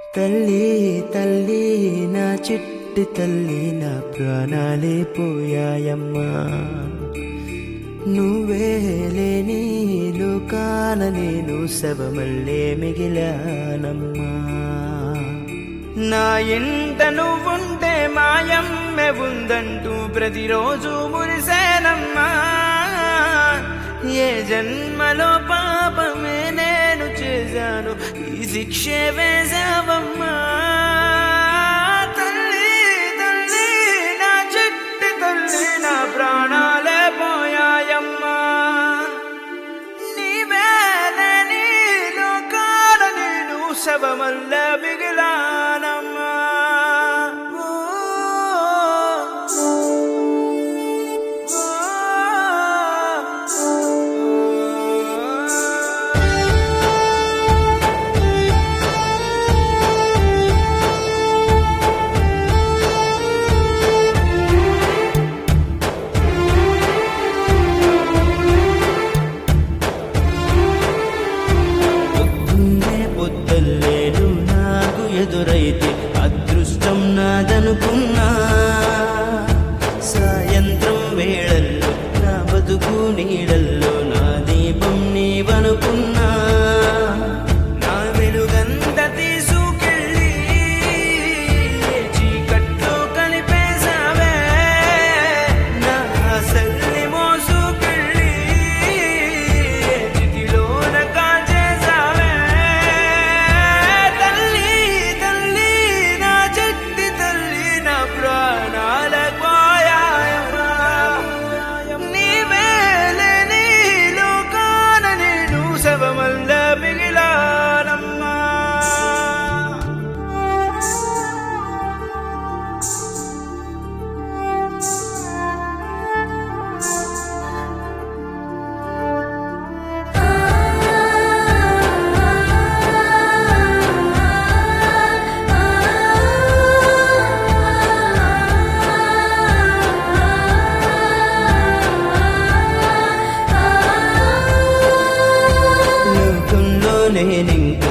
తల్లి తల్లి నా చిట్టి తల్లి నా ప్రాణాలే పోయాయమ్మా నువ్వే లేని లోకాన నేను శవమల్లే మిగిలానమ్మా నా ఇంట నువ్వుంటే మాయమ్మె ఉందంటూ ప్రతిరోజు మురిసేనమ్మా ఏ జన్మలో పాపమే నేను చేశాను ఈ శిక్షే వేశావమ్మా తల్లి తల్లి నా చిట్టి తల్లి నా ప్రాణాలే పోయాయమ్మా నీవేలే నీ లోకాల నేను శవమల్ల మిగిలానమ్మా ఓ, పొద్దున్నే పొద్దుల్లేను నాకు ఎదురైతే అదృష్టం నాదనుకున్నా సాయంత్రం వేళల్లో నా బతుకు నీడల్లో నా దీపం నీవనుకున్నా నా వెలుగంత తీసుకెళ్ళి చీకట్లో కలిపేశావే నా ఆశల్ని మోసుకెళ్ళి చితిలోన కాల్చేశావే తల్లి తల్లి నా చెట్టి తల్లి నా ప్రాణాల పోయాయమ్మా నీవేలే నీ లోకాన నేను శవమల్ల మిగిలానమ్మా లోకంలో నేనింక